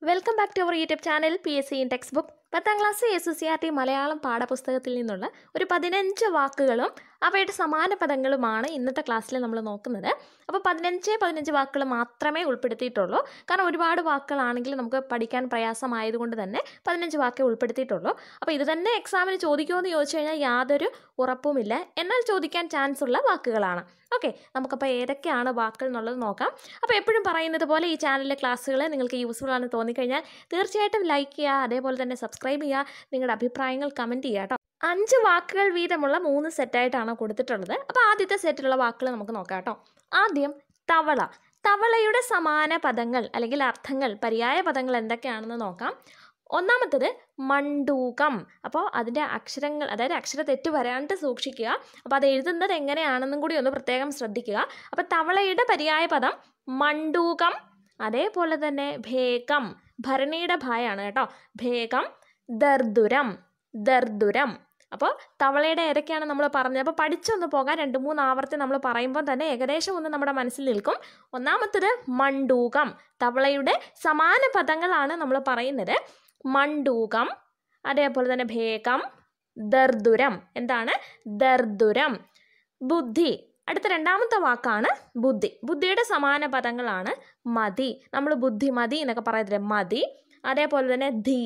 welcome back to our YouTube channel P S C in text book പത്താം class S S C R T Malayalam പാഠപുസ്തകത്തിൽ നിന്നുള്ള ഒരു പതിനഞ്ച് വാക്കുകളും അവയുടെ സമാന പദങ്ങളുമാണ് ഇന്നത്തെ ക്ലാസ്സിൽ നമ്മൾ നോക്കുന്നത് അപ്പോൾ പതിനഞ്ച് പതിനഞ്ച് വാക്കുകൾ മാത്രമേ ഉൾപ്പെടുത്തിയിട്ടുള്ളൂ കാരണം ഒരുപാട് വാക്കുകളാണെങ്കിൽ നമുക്ക് പഠിക്കാൻ പ്രയാസമായതുകൊണ്ട് തന്നെ പതിനഞ്ച് വാക്കേ ഉൾപ്പെടുത്തിയിട്ടുള്ളൂ അപ്പോൾ ഇത് തന്നെ എക്സാമിന് ചോദിക്കുമോ എന്ന് ചോദിച്ചു കഴിഞ്ഞാൽ യാതൊരു ഉറപ്പുമില്ല എന്നാൽ ചോദിക്കാൻ ചാൻസ് ഉള്ള വാക്കുകളാണ് ഓക്കെ നമുക്കപ്പോൾ ഏതൊക്കെയാണ് വാക്കുകൾ എന്നുള്ളത് നോക്കാം അപ്പോൾ എപ്പോഴും പറയുന്നത് പോലെ ഈ ചാനലിലെ ക്ലാസ്സുകൾ നിങ്ങൾക്ക് യൂസ്ഫുൾ ആണെന്ന് തോന്നിക്കഴിഞ്ഞാൽ തീർച്ചയായിട്ടും ലൈക്ക് ചെയ്യുക അതേപോലെ തന്നെ സബ്സ്ക്രൈബ് ചെയ്യുക നിങ്ങളുടെ അഭിപ്രായങ്ങൾ കമൻറ്റ് ചെയ്യുക കേട്ടോ അഞ്ച് വാക്കുകൾ വീതമുള്ള മൂന്ന് സെറ്റായിട്ടാണ് കൊടുത്തിട്ടുള്ളത് അപ്പോൾ ആദ്യത്തെ സെറ്റിലുള്ള വാക്കുകൾ നമുക്ക് നോക്കാം കേട്ടോ ആദ്യം തവള തവളയുടെ സമാന പദങ്ങൾ അല്ലെങ്കിൽ അർത്ഥങ്ങൾ പര്യായ പദങ്ങൾ എന്തൊക്കെയാണെന്ന് നോക്കാം ഒന്നാമത്തത് മണ്ടൂകം അപ്പോൾ അതിൻ്റെ അക്ഷരങ്ങൾ അതായത് അക്ഷര തെറ്റ് വരാണ്ട് സൂക്ഷിക്കുക അപ്പോൾ അത് എഴുതുന്നത് എങ്ങനെയാണെന്നും കൂടി ഒന്ന് പ്രത്യേകം ശ്രദ്ധിക്കുക അപ്പോൾ തവളയുടെ പര്യായ പദം മണ്ടൂകം അതേപോലെ തന്നെ ഭേകം ഭരണിയുടെ ഭായാണ് കേട്ടോ ഭേകം ദർദുരം ദർദുരം അപ്പോൾ തവളയുടെ ഏതൊക്കെയാണ് നമ്മൾ പറഞ്ഞത് അപ്പോൾ പഠിച്ചൊന്ന് പോകാൻ രണ്ട് മൂന്ന് ആവർത്തി നമ്മൾ പറയുമ്പോൾ തന്നെ ഏകദേശം ഒന്ന് നമ്മുടെ മനസ്സിൽ നിൽക്കും ഒന്നാമത്തത് മണ്ടൂകം തവളയുടെ സമാന പദങ്ങളാണ് നമ്മൾ പറയുന്നത് മണ്ടൂകം അതേപോലെ തന്നെ ഭേകം ദർദുരം എന്താണ് ദർദുരം ബുദ്ധി അടുത്ത രണ്ടാമത്തെ വാക്കാണ് ബുദ്ധി ബുദ്ധിയുടെ സമാന പദങ്ങളാണ് മതി നമ്മൾ ബുദ്ധിമതി എന്നൊക്കെ പറയത്തില്ലേ മതി അതേപോലെ തന്നെ ധീ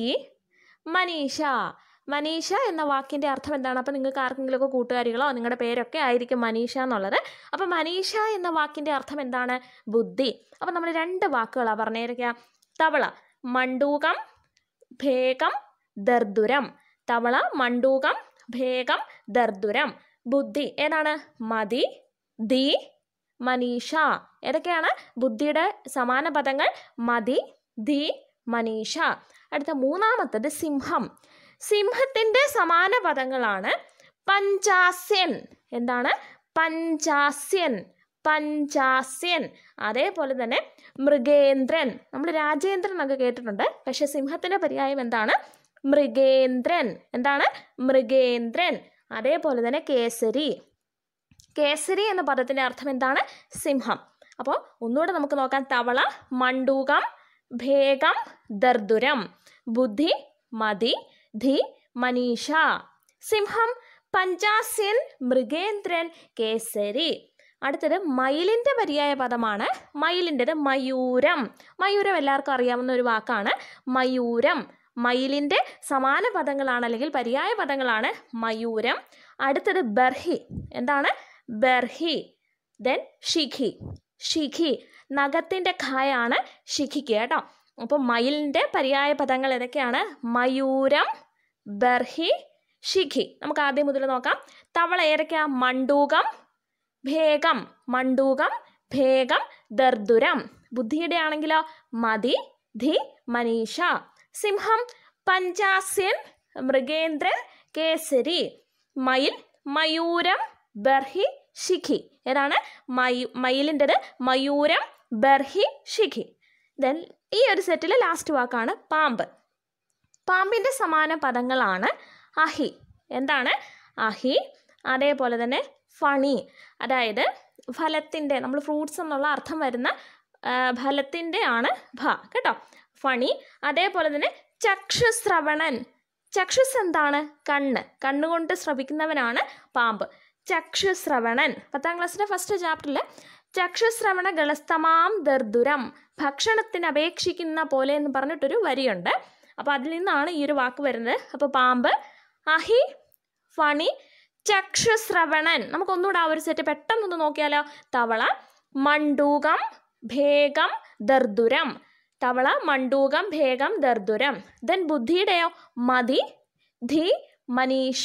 മനീഷ മനീഷ എന്ന വാക്കിൻ്റെ അർത്ഥം എന്താണ് അപ്പോൾ നിങ്ങൾക്ക് ആർക്കെങ്കിലുമൊക്കെ കൂട്ടുകാരികളോ നിങ്ങളുടെ പേരൊക്കെ ആയിരിക്കും മനീഷ എന്നുള്ളത് അപ്പോൾ മനീഷ എന്ന വാക്കിൻ്റെ അർത്ഥം എന്താണ് ബുദ്ധി അപ്പോൾ നമ്മൾ രണ്ട് വാക്കുകളാണ് പറഞ്ഞേരിക്കുക തവള മണ്ടൂകം ഭേകം ദർദുരം തവള മണ്ടൂകം ഭേകം ദർദുരം ബുദ്ധി ഏതാണ് മതി ദി മനീഷ ഏതൊക്കെയാണ് ബുദ്ധിയുടെ സമാന പദങ്ങൾ മതി ദി മനീഷ അടുത്ത മൂന്നാമത്തത് സിംഹം സിംഹത്തിൻ്റെ സമാന പദങ്ങളാണ് പഞ്ചാസ്യൻ എന്താണ് പഞ്ചാസ്യൻ പഞ്ചാസ്യൻ അതേപോലെ തന്നെ മൃഗേന്ദ്രൻ നമ്മൾ രാജേന്ദ്രൻ എന്നൊക്കെ കേട്ടിട്ടുണ്ട് പക്ഷെ സിംഹത്തിൻ്റെ പര്യായം എന്താണ് മൃഗേന്ദ്രൻ എന്താണ് മൃഗേന്ദ്രൻ അതേപോലെ തന്നെ കേസരി കേസരി എന്ന പദത്തിൻ്റെ അർത്ഥം എന്താണ് സിംഹം അപ്പോൾ ഒന്നുകൂടെ നമുക്ക് നോക്കാം തവള മണ്ടൂകം ഭേകം ദർദുരം ബുദ്ധി മതി ധി മനീഷ സിംഹം പഞ്ചാസ്യൻ മൃഗേന്ദ്രൻ കേസരി അടുത്തത് മയിലിൻ്റെ പര്യായ പദമാണ് മയിലിൻ്റെത് മയൂരം മയൂരം എല്ലാവർക്കും അറിയാവുന്ന ഒരു വാക്കാണ് മയൂരം മയിലിൻ്റെ സമാന പദങ്ങളാണ് അല്ലെങ്കിൽ പര്യായ പദങ്ങളാണ് മയൂരം അടുത്തത് ബർഹി എന്താണ് ബർഹി ദെൻ ഷിഖി ഷിഖി നഖത്തിൻ്റെ ഖായാണ് ഷിഖിക്ക് കേട്ടോ അപ്പോൾ മയിലിൻ്റെ പര്യായ പദങ്ങൾ ഏതൊക്കെയാണ് മയൂരം ബർഹി ഷിഖി നമുക്ക് ആദ്യം മുതൽ നോക്കാം തവള ഏതൊക്കെയാ മണ്ടൂകം ഭേകം മണ്ടൂകം ഭേകം ദർദുരം ബുദ്ധിയുടെ ആണെങ്കിലോ മതി ധി മനീഷ സിംഹം പഞ്ചാസ്യൻ മൃഗേന്ദ്രൻ കേസരി മയിൽ മയൂരം ബർഹി ഷിഖി ഏതാണ് മയു മയിലിൻ്റെത് മയൂരം ബർഹി ഷിഖി ദെൻ ഈ ഒരു സെറ്റിലെ ലാസ്റ്റ് വാക്കാണ് പാമ്പ് പാമ്പിൻ്റെ സമാന പദങ്ങളാണ് അഹി എന്താണ് അഹി അതേപോലെ തന്നെ ഫണി അതായത് ഫലത്തിൻ്റെ നമ്മൾ ഫ്രൂട്ട്സ് എന്നുള്ള അർത്ഥം വരുന്ന ഫലത്തിൻ്റെ ആണ് ഭ കേട്ടോ ഫണി അതേപോലെ തന്നെ ചക്ഷുശ്രവണൻ ചക്ഷുസ് എന്താണ് കണ്ണ് കണ്ണുകൊണ്ട് ശ്രവിക്കുന്നവനാണ് പാമ്പ് ചക്ഷുശ്രവണൻ പത്താം ക്ലാസ്സിലെ ഫസ്റ്റ് ചാപ്റ്ററിൽ ചക്ഷുശ്രവണ ഗളസ്തമാം ദർദുരം ഭക്ഷണത്തിന് അപേക്ഷിക്കുന്ന പോലെ എന്ന് പറഞ്ഞിട്ടൊരു വരിയുണ്ട് അപ്പോൾ അതിൽ നിന്നാണ് ഈ ഒരു വാക്ക് വരുന്നത് അപ്പോൾ പാമ്പ് അഹി ഫണി ചക്ഷുശ്രവണൻ നമുക്കൊന്നുകൂടെ ആ ഒരു സെറ്റ് പെട്ടെന്നൊന്ന് നോക്കിയാലോ തവള മണ്ടൂകം ഭേകം ദർദുരം തവള മണ്ടൂകം ഭേകം ദർദുരം ദെൻ ബുദ്ധിയുടെയോ മതി ധി മനീഷ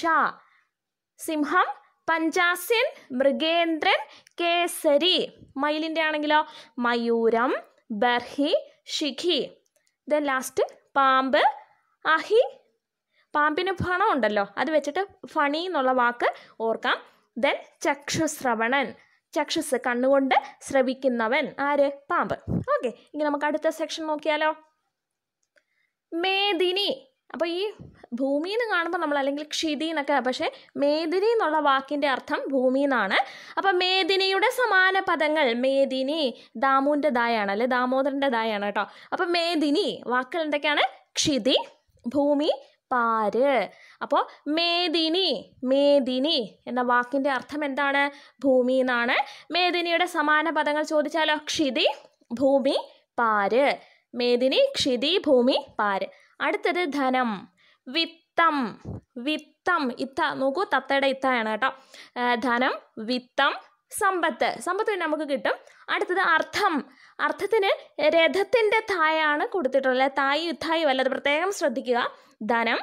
സിംഹം പഞ്ചാസ്യൻ മൃഗേന്ദ്രൻ കേസരി മയിലിൻ്റെ ആണെങ്കിലോ മയൂരം ബർഹി ഷിഖി ദെൻ ലാസ്റ്റ് പാമ്പ് അഹി പാമ്പിന് ഫണം ഉണ്ടല്ലോ അത് വെച്ചിട്ട് ഫണി എന്നുള്ള വാക്ക് ഓർക്കാം ദെൻ ചക്ഷുശ്രവണൻ ചക്ഷുസ് കണ്ണുകൊണ്ട് ശ്രവിക്കുന്നവൻ ആര് പാമ്പ് ഓക്കെ ഇനി നമുക്ക് അടുത്ത സെക്ഷൻ നോക്കിയാലോ മേദിനി അപ്പോൾ ഈ ഭൂമി എന്ന് കാണുമ്പോൾ നമ്മൾ അല്ലെങ്കിൽ ക്ഷിതി എന്നൊക്കെ പക്ഷേ മേദിനി എന്നുള്ള വാക്കിൻ്റെ അർത്ഥം ഭൂമി എന്നാണ് അപ്പം മേദിനിയുടെ സമാന പദങ്ങൾ മേദിനി ദാമുവിൻ്റെ ദായാണ് അല്ലെ ദാമോദരൻ്റെ ദായാണ് കേട്ടോ അപ്പം മേദിനി വാക്കുകൾ എന്തൊക്കെയാണ് ക്ഷിതി ഭൂമി പാര് അപ്പോൾ മേദിനി മേദിനി എന്ന വാക്കിൻ്റെ അർത്ഥം എന്താണ് ഭൂമി എന്നാണ് മേദിനിയുടെ സമാന പദങ്ങൾ ചോദിച്ചാലോ ക്ഷിതി ഭൂമി പാര് മേദിനി ക്ഷിതി ഭൂമി പാര് അടുത്തത് ധനം വിത്തം വിത്തം ഇത്ത നോക്കൂ തത്തയുടെ ഇത്തയാണ് കേട്ടോ ആ, ധനം വിത്തം സമ്പത്ത് സമ്പത്ത് പിന്നെ നമുക്ക് കിട്ടും അടുത്തത് അർത്ഥം അർത്ഥത്തിന് രഥത്തിൻ്റെ തായാണ് കൊടുത്തിട്ടുള്ളത് തായി യുദ്ധായും അല്ല അത് പ്രത്യേകം ശ്രദ്ധിക്കുക ധനം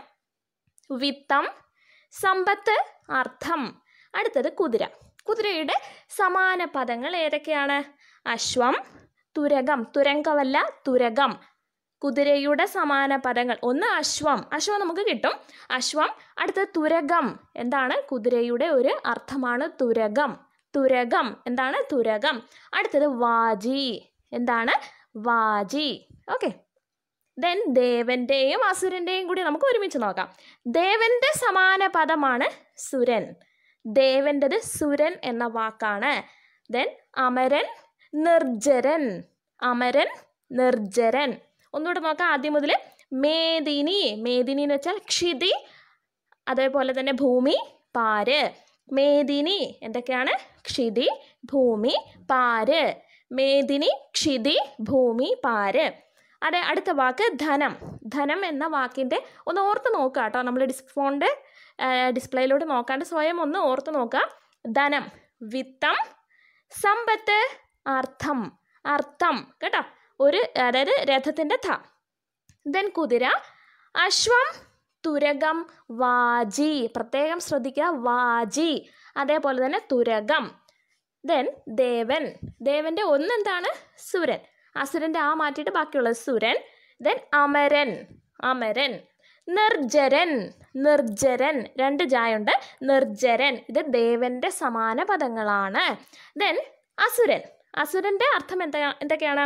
വിത്തം സമ്പത്ത് അർത്ഥം അടുത്തത് കുതിര കുതിരയുടെ സമാന പദങ്ങൾ ഏതൊക്കെയാണ് അശ്വം തുരകം തുരങ്കമല്ല തുരകം കുതിരയുടെ സമാന പദങ്ങൾ ഒന്ന് അശ്വം അശ്വം നമുക്ക് കിട്ടും അശ്വം അടുത്ത തുരകം എന്താണ് കുതിരയുടെ ഒരു അർത്ഥമാണ് തുരകം തുരകം എന്താണ് തുരകം അടുത്തത് വാജി എന്താണ് വാജി ഓക്കെ ദെൻ ദേവന്റെയും അസുരന്റെയും കൂടി നമുക്ക് ഒരുമിച്ച് നോക്കാം ദേവന്റെ സമാന പദമാണ് സുരൻ ദേവൻ്റെത് സുരൻ എന്ന വാക്കാണ് ദെൻ അമരൻ നിർജരൻ അമരൻ നിർജരൻ ഒന്നുകൂടെ നോക്കാം ആദ്യം മുതൽ മേദിനി മേദിനി എന്ന് വെച്ചാൽ ക്ഷിതി അതേപോലെ തന്നെ ഭൂമി പാര് മേദിനി എന്തൊക്കെയാണ് ക്ഷിതി ഭൂമി പാര് മേദിനി ക്ഷിതി ഭൂമി പാര് അതെ അടുത്ത വാക്ക് ധനം ധനം എന്ന വാക്കിൻ്റെ ഒന്ന് ഓർത്ത് നോക്കുക കേട്ടോ നമ്മൾ ഡിസ് ഫോണിൻ്റെ ഡിസ്പ്ലേയിലൂടെ നോക്കാണ്ട് സ്വയം ഒന്ന് ഓർത്ത് നോക്കുക ധനം വിത്തം സമ്പത്ത് അർത്ഥം അർത്ഥം കേട്ടോ ഒരു അതായത് രഥത്തിൻ്റെ ധ ദെൻ കുതിര അശ്വം തുരകം വാജി പ്രത്യേകം ശ്രദ്ധിക്കുക വാജി അതേപോലെ തന്നെ തുരകം ദെൻ ദേവൻ ദേവൻ്റെ ഒന്നെന്താണ് സുരൻ അസുരൻ്റെ ആ മാറ്റിയിട്ട് ബാക്കിയുള്ളത് സുരൻ ദെൻ അമരൻ അമരൻ നിർജരൻ നിർജരൻ രണ്ട് ജായുണ്ട് നിർജരൻ ഇത് ദേവന്റെ സമാന പദങ്ങളാണ് ദെൻ അസുരൻ അസുരന്റെ അർത്ഥം എന്താ എന്തൊക്കെയാണ്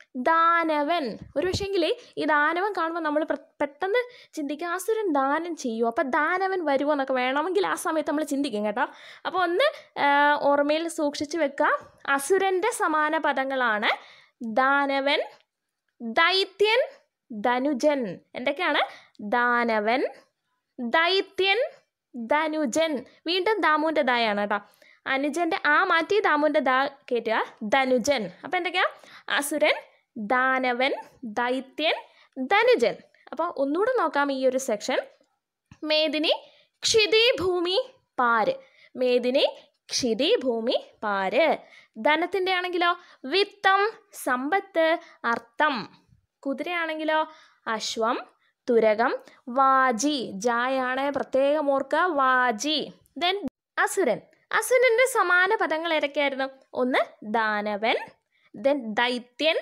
ദാനവൻ ഒരു പക്ഷേങ്കിൽ ഈ ദാനവൻ കാണുമ്പോൾ നമ്മൾ പെട്ടെന്ന് ചിന്തിക്കുക അസുരൻ ദാനം ചെയ്യുമോ അപ്പം ദാനവൻ വരുമോ എന്നൊക്കെ വേണമെങ്കിൽ ആ സമയത്ത് നമ്മൾ ചിന്തിക്കും കേട്ടോ അപ്പോൾ ഒന്ന് ആ, ഓർമ്മയിൽ സൂക്ഷിച്ചു വെക്കുക അസുരൻ്റെ സമാന പദങ്ങളാണ് ദാനവൻ ദൈത്യൻ ധനുജൻ എന്തൊക്കെയാണ് ദാനവൻ ദൈത്യൻ ധനുജൻ വീണ്ടും ദാമുവിൻ്റെ ദായാണ് കേട്ടോ അനുജൻ്റെ ആ മാറ്റി ദാമുവിൻ്റെ ദാ കയറ്റുക ധനുജൻ അപ്പം എന്തൊക്കെയാ അസുരൻ ദാനവൻ ദൈത്യൻ ധനുജൻ അപ്പോൾ ഒന്നുകൂടെ നോക്കാം ഈ ഒരു സെക്ഷൻ മേദിനി ക്ഷിതി ഭൂമി പാര് മേദിനി ക്ഷിതി ഭൂമി പാര് ധനത്തിൻ്റെ ആണെങ്കിലോ വിത്തം സമ്പത്ത് അർത്ഥം കുതിരയാണെങ്കിലോ അശ്വം തുരകം വാജി ജായാണ് പ്രത്യേകം ഓർക്കുക വാജി ദെൻ അസുരൻ അസുരന്റെ സമാന പദങ്ങൾ ഏതൊക്കെയായിരുന്നു ഒന്ന് ദാനവൻ ദെൻ ദൈത്യൻ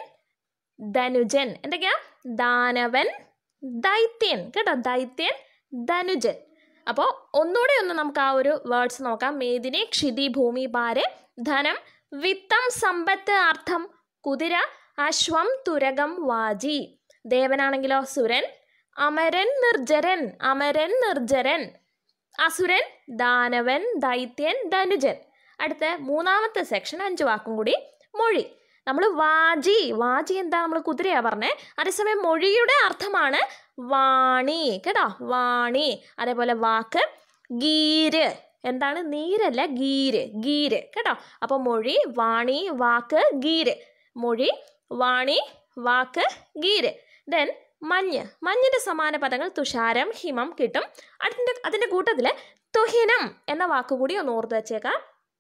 ധനുജൻ എന്തൊക്കെയാ ദാനവൻ ദൈത്യൻ കേട്ടോ ദൈത്യൻ ധനുജൻ അപ്പോൾ ഒന്നുകൂടെ ഒന്ന് നമുക്ക് ആ ഒരു വേർഡ്സ് നോക്കാം മേദിനി ക്ഷിതി ഭൂമി പാര് ധനം വിത്തം സമ്പത്ത് അർത്ഥം കുതിര അശ്വം തുരകം വാജി ദേവനാണെങ്കിലോ സുരൻ അമരൻ നിർജരൻ അമരൻ നിർജരൻ അസുരൻ ദാനവൻ ദൈത്യൻ ധനുജൻ അടുത്ത മൂന്നാമത്തെ സെക്ഷൻ അഞ്ച് വാക്കും കൂടി മൊഴി നമ്മൾ വാജി വാജി എന്താ നമ്മൾ കുതിരയാ പറഞ്ഞേ അതേസമയം മൊഴിയുടെ അർത്ഥമാണ് വാണി കേട്ടോ വാണി അതേപോലെ വാക്ക് ഗീര് എന്താണ് നീരല്ല ഗീര് ഗീര് കേട്ടോ അപ്പോൾ മൊഴി വാണി വാക്ക് ഗീര് മൊഴി വാണി വാക്ക് ഗീര് ദെൻ മഞ്ഞ് മഞ്ഞിൻ്റെ സമാന പദങ്ങൾ തുഷാരം ഹിമം കിട്ടും അതിൻ്റെ അതിൻ്റെ കൂട്ടത്തിൽ തുഹിനം എന്ന വാക്കുകൂടി ഒന്ന് ഓർത്ത് വെച്ചേക്കാം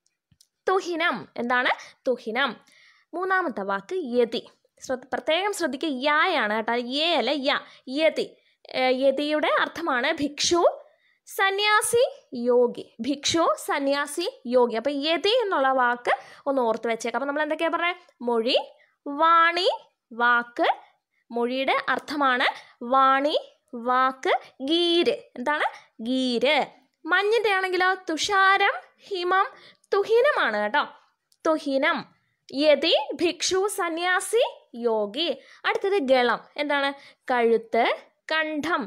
തുഹിനം എന്താണ് തുഹിനം മൂന്നാമത്തെ വാക്ക് യതി ശ്രദ്ധ പ്രത്യേകം ശ്രദ്ധിക്കുക യായാണ് കേട്ടോ യേ അല്ല യ യതി ഏഹ് യതിയുടെ അർത്ഥമാണ് ഭിക്ഷു സന്യാസി യോഗി ഭിക്ഷു സന്യാസി യോഗി അപ്പം യതി എന്നുള്ള വാക്ക് ഒന്ന് ഓർത്ത് വെച്ചേക്കാം അപ്പം നമ്മൾ എന്തൊക്കെയാ പറഞ്ഞത് മൊഴി വാണി വാക്ക് മൊഴിയുടെ അർത്ഥമാണ് വാണി വാക്ക് ഗീര് എന്താണ് ഗീര് മഞ്ഞിൻ്റെ ആണെങ്കിലോ തുഷാരം ഹിമം തുഹിനമാണ് കേട്ടോ തുഹിനം യതി ഭിക്ഷു സന്യാസി യോഗി അടുത്തത് ഗളം എന്താണ് കഴുത്ത് കണ്ഠം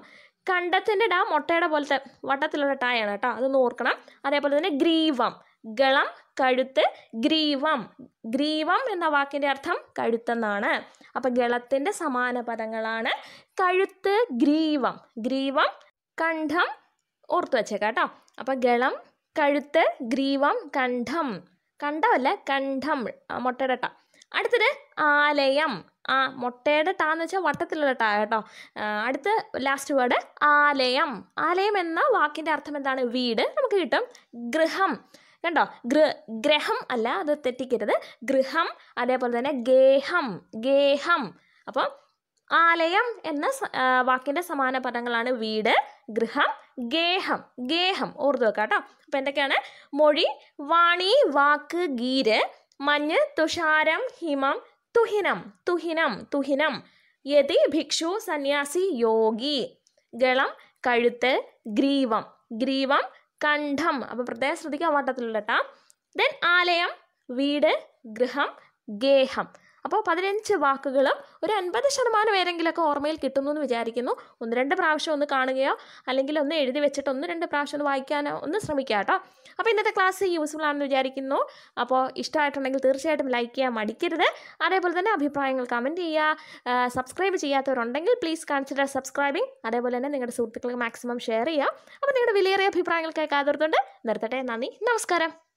കണ്ടത്തിൻ്റെ ഡാ മുട്ടയുടെ പോലത്തെ വട്ടത്തിലുള്ള ടായാണ് കേട്ടോ അതൊന്ന് ഓർക്കണം അതേപോലെ തന്നെ ഗ്രീവം ഗളം കഴുത്ത് ഗ്രീവം ഗ്രീവം എന്ന വാക്കിൻ്റെ അർത്ഥം കഴുത്തെന്നാണ് അപ്പം ഗളത്തിൻ്റെ സമാന പദങ്ങളാണ് കഴുത്ത് ഗ്രീവം ഗ്രീവം കണ്ഠം ഓർത്തു വെച്ചേക്കാം കേട്ടോ അപ്പം ഗളം കഴുത്ത് ഗ്രീവം കണ്ഠം കണ്ഠമല്ല കണ്ഠം ആ, മുട്ടയുടെ ട അടുത്തത് ആലയം ആ മുട്ടയുടെ ടാ എന്ന് വെച്ചാൽ വട്ടത്തിലുള്ള ടാ കേട്ടോ ആ, അടുത്ത ലാസ്റ്റ് വേർഡ് ആലയം ആലയം എന്ന വാക്കിൻ്റെ അർത്ഥം എന്താണ് വീട് നമുക്ക് കിട്ടും ഗൃഹം കണ്ടോ ഗൃ ഗ്രഹം അല്ല അത് തെറ്റിക്കരുത് ഗൃഹം അതേപോലെ തന്നെ ഗേഹം ഗേഹം അപ്പം ആലയം എന്ന സ- ആ, വാക്കിൻ്റെ സമാന പദങ്ങളാണ് വീട് ഗൃഹം ഗേഹം ഗേഹം ഓർത്തു വെക്കാം കേട്ടോ അപ്പം എന്തൊക്കെയാണ് മൊഴി വാണി വാക്ക് ഗീര് മഞ്ഞ് തുഷാരം ഹിമം തുഹിനം തുഹിനം തുഹിനം യതി ഭിക്ഷു സന്യാസി യോഗി ഗളം കഴുത്ത് ഗ്രീവം ഗ്രീവം കണ്ഠം അപ്പോൾ പ്രത്യേകം ശ്രദ്ധിക്കാൻ വട്ടത്തിലുള്ള കേട്ടോ ദെൻ ആലയം വീട് ഗൃഹം ഗേഹം അപ്പോൾ പതിനഞ്ച് വാക്കുകളും ഒരു അൻപത് ശതമാനം പേരെങ്കിലൊക്കെ ഓർമ്മയിൽ കിട്ടുന്നു എന്ന് വിചാരിക്കുന്നു ഒന്ന് രണ്ട് പ്രാവശ്യം ഒന്ന് കാണുകയോ അല്ലെങ്കിൽ ഒന്ന് എഴുതി വെച്ചിട്ട് ഒന്ന് രണ്ട് പ്രാവശ്യം ഒന്ന് വായിക്കാനോ ഒന്ന് ശ്രമിക്കുക കേട്ടോ അപ്പോൾ ഇന്നത്തെ ക്ലാസ് യൂസ്ഫുൾ ആണെന്ന് വിചാരിക്കുന്നു അപ്പോൾ ഇഷ്ടമായിട്ടുണ്ടെങ്കിൽ തീർച്ചയായിട്ടും ലൈക്ക് ചെയ്യാൻ മടിക്കരുത് അതേപോലെ തന്നെ അഭിപ്രായങ്ങൾ കമൻറ്റ് ചെയ്യുക സബ്സ്ക്രൈബ് ചെയ്യാത്തവരുണ്ടെങ്കിൽ പ്ലീസ് കൺസിഡർ സബ്സ്ക്രൈബിങ് അതേപോലെ തന്നെ നിങ്ങളുടെ സുഹൃത്തുക്കൾക്ക് മാക്സിമം ഷെയർ ചെയ്യുക അപ്പോൾ നിങ്ങളുടെ വിലയേറിയ അഭിപ്രായങ്ങൾ കേൾക്കാത്തവർക്കുണ്ട് നിർത്തട്ടെ നന്ദി നമസ്കാരം